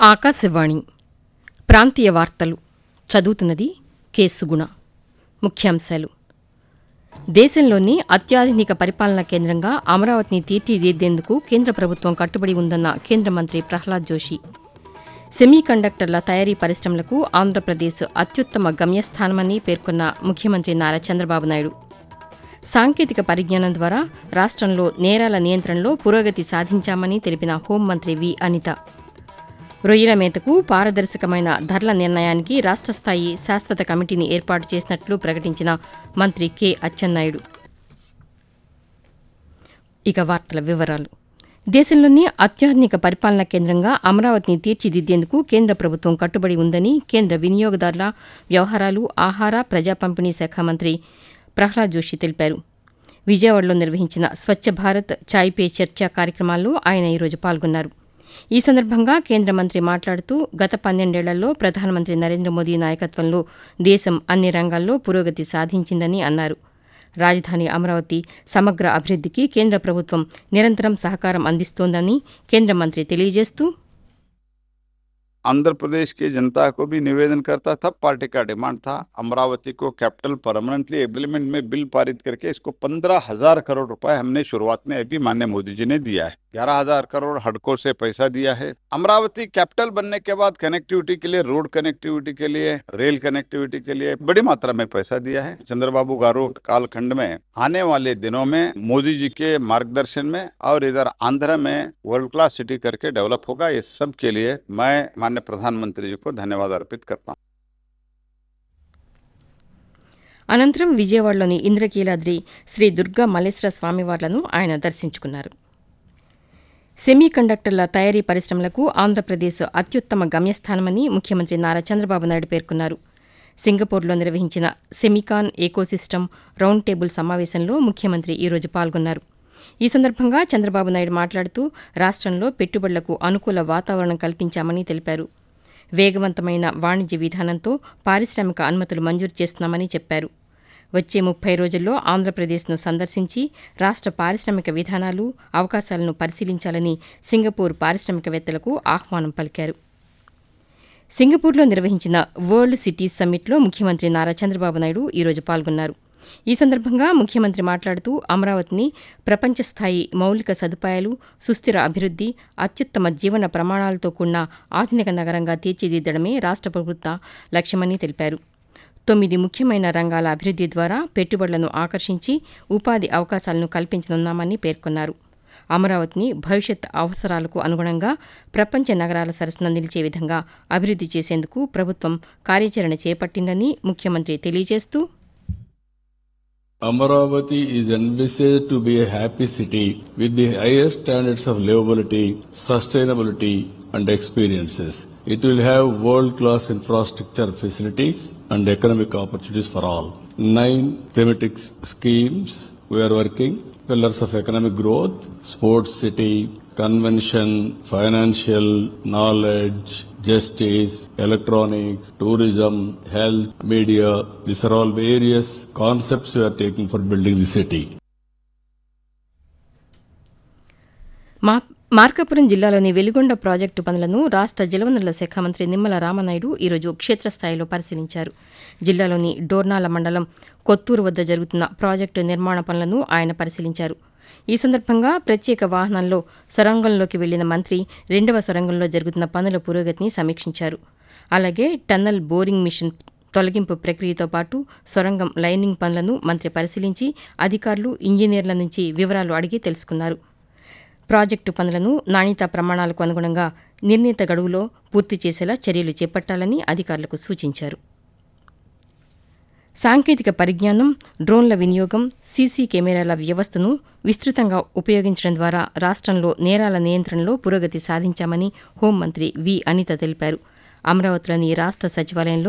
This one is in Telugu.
ఆకాశవాణి ప్రాంతీయ వార్తలు చదువుతున్నది కె సుగుణ ముఖ్యాంశాలు దేశంలోని అత్యాధునిక పరిపాలనా కేంద్రంగా అమరావతిని తీర్చిదిద్దేందుకు కేంద్ర ప్రభుత్వం కట్టుబడి ఉందన్న కేంద్ర మంత్రి ప్రహ్లాద్ జోషి సెమీ కండక్టర్ల తయారీ పరిశ్రమలకు ఆంధ్రప్రదేశ్ అత్యుత్తమ గమ్యస్థానమని పేర్కొన్న ముఖ్యమంత్రి నారా చంద్రబాబు నాయుడు సాంకేతిక పరిజ్ఞానం ద్వారా రాష్ట్రంలో నేరాల నియంత్రణలో పురోగతి సాధించామని తెలిపిన హోంమంత్రి వి అనిత రొయ్యల మేతకు పారదర్శకమైన ధరల నిర్ణయానికి రాష్ట్ర స్థాయి శాశ్వత కమిటీని ఏర్పాటు చేసినట్లు ప్రకటించిన మంత్రి కె అచ్చెన్నాయుడు ఇక వార్తల వివరాలు దేశంలోని అత్యాధునిక పరిపాలనా కేంద్రంగా అమరావతిని తీర్చిదిద్దేందుకు కేంద్ర ప్రభుత్వం కట్టుబడి ఉందని కేంద్ర వినియోగదారుల వ్యవహారాలు ఆహార ప్రజా పంపిణీ శాఖ మంత్రి ప్రహ్లాద్ జోషి తెలిపారు విజయవాడలో నిర్వహించిన స్వచ్ఛ భారత్ చాయ్ పే చర్చ కార్యక్రమాల్లో ఆయన ఈరోజు పాల్గొన్నారు ఈ సందర్భంగా కేంద్ర మంత్రి మాట్లాడుతూ గత పన్నెండేళ్లలో ప్రధానమంత్రి నరేంద్ర మోదీ నాయకత్వంలో దేశం అన్ని రంగాల్లో పురోగతి సాధించిందని అన్నారు రాజధాని అమరావతి సమగ్ర అభివృద్దికి కేంద్ర ప్రభుత్వం నిరంతరం సహకారం అందిస్తోందని కేంద్ర మంత్రి తెలియజేస్తూ आंध्र प्रदेश की जनता को भी निवेदन करता था पार्टी का डिमांड था अमरावती को कैपिटल परमानेंटली एग्रीमेंट में बिल पारित करके इसको पंद्रह हजार करोड़ रुपए हमने शुरुआत में अभी माननीय मोदी जी ने दिया है ग्यारह हजार करोड़ हडको से पैसा दिया है अमरावती कैपिटल बनने के बाद कनेक्टिविटी के लिए रोड कनेक्टिविटी के लिए रेल कनेक्टिविटी के लिए बड़ी मात्रा में पैसा दिया है चंद्रबाबू गारू कालखंड में आने वाले दिनों में मोदी जी के मार्गदर्शन में और इधर आंध्र में वर्ल्ड क्लास सिटी करके डेवलप होगा इस सब के लिए मैं माननीय प्रधानमंत्री जी को धन्यवाद अर्पित करता हूँ అనంతరం విజయవాడలోని ఇంద్రకీలాద్రి శ్రీ దుర్గా మల్లేశ్వర స్వామివార్లను ఆయన దర్శించుకున్నారు సెమీ కండక్టర్ల తయారీ పరిశ్రమలకు ఆంధ్రప్రదేశ్ అత్యుత్తమ గమ్యస్థానమని ముఖ్యమంత్రి నారా చంద్రబాబు నాయుడు పేర్కొన్నారు సింగపూర్లో నిర్వహించిన సెమికాన్ ఏకోసిస్టమ్ రౌండ్ టేబుల్ సమావేశంలో ముఖ్యమంత్రి ఈరోజు పాల్గొన్నారు ఈ సందర్భంగా చంద్రబాబు నాయుడు మాట్లాడుతూ రాష్ట్రంలో పెట్టుబడులకు అనుకూల వాతావరణం కల్పించామని తెలిపారు వేగవంతమైన వాణిజ్య విధానంతో పారిశ్రామిక అనుమతులు మంజూరు చేస్తున్నామని చెప్పారు వచ్చే ముప్పై రోజుల్లో ఆంధ్రప్రదేశ్ను సందర్శించి రాష్ట్ర పారిశ్రామిక విధానాలు అవకాశాలను పరిశీలించాలని సింగపూర్ పారిశ్రామికవేత్తలకు ఆహ్వానం పలికారు సింగపూర్లో నిర్వహించిన వరల్డ్ సిటీస్ సమ్మిట్లో ముఖ్యమంత్రి నారా చంద్రబాబు నాయుడు ఈరోజు పాల్గొన్నారు ఈ సందర్భంగా ముఖ్యమంత్రి మాట్లాడుతూ అమరావతిని ప్రపంచ స్థాయి మౌలిక సదుపాయాలు సుస్థిర అభివృద్ది అత్యుత్తమ జీవన ప్రమాణాలతో కూడిన ఆధునిక నగరంగా తీర్చిదిద్దడమే రాష్ట్ర ప్రభుత్వ లక్ష్యమని తెలిపారు తొమ్మిది ముఖ్యమైన రంగాల అభివృద్ది ద్వారా పెట్టుబడులను ఆకర్షించి ఉపాధి అవకాశాలను కల్పించనున్నామని పేర్కొన్నారు అమరావతిని భవిష్యత్ అవసరాలకు అనుగుణంగా ప్రపంచ నగరాల సరసన నిలిచే విధంగా అభివృద్ది చేసేందుకు ప్రభుత్వం కార్యాచరణ చేపట్టిందని ముఖ్యమంత్రి తెలియజేస్తూ Amaravati is envisaged to be a happy city with the highest standards of livability, sustainability, and experiences. It will have world-class infrastructure facilities and economic opportunities for all. Nine thematic schemes we are working. Pillars of economic growth, sports city, convention, financial, knowledge, justice, electronics, tourism, health, media. These are all various concepts we are taking for building the city. మా మార్కాపురం జిల్లాలోని వెలిగొండ ప్రాజెక్టు పనులను రాష్ట్ర జలవనరుల శాఖ మంత్రి నిమ్మల రామనాయుడు ఈరోజు క్షేత్రస్థాయిలో పరిశీలించారు జిల్లాలోని డోర్నాల మండలం కొత్తూరు వద్ద జరుగుతున్న ప్రాజెక్టు నిర్మాణ పనులను ఆయన పరిశీలించారు ఈ సందర్భంగా ప్రత్యేక వాహనంలో సొరంగంలోకి వెళ్లిన మంత్రి రెండవ సొరంగంలో జరుగుతున్న పనుల పురోగతిని సమీక్షించారు అలాగే టన్నల్ బోరింగ్ మిషన్ తొలగింపు ప్రక్రియతో పాటు సొరంగం లైనింగ్ పనులను మంత్రి పరిశీలించి అధికారులు ఇంజనీర్ల నుంచి వివరాలు అడిగి తెలుసుకున్నారు ప్రాజెక్టు పనులను నాణ్యతా ప్రమాణాలకు అనుగుణంగా నిర్ణీత గడువులో పూర్తి చేసేలా చర్యలు చేపట్టాలని అధికారులకు సూచించారు సాంకేతిక పరిజ్ఞానం డ్రోన్ల వినియోగం సీసీ కెమెరాల వ్యవస్థను విస్తృతంగా ఉపయోగించడం ద్వారా రాష్ట్రంలో నేరాల నియంత్రణలో పురోగతి సాధించామని హోంమంత్రి వి అనిత తెలిపారు అమరావతిలోని రాష్ట్ర సచివాలయంలో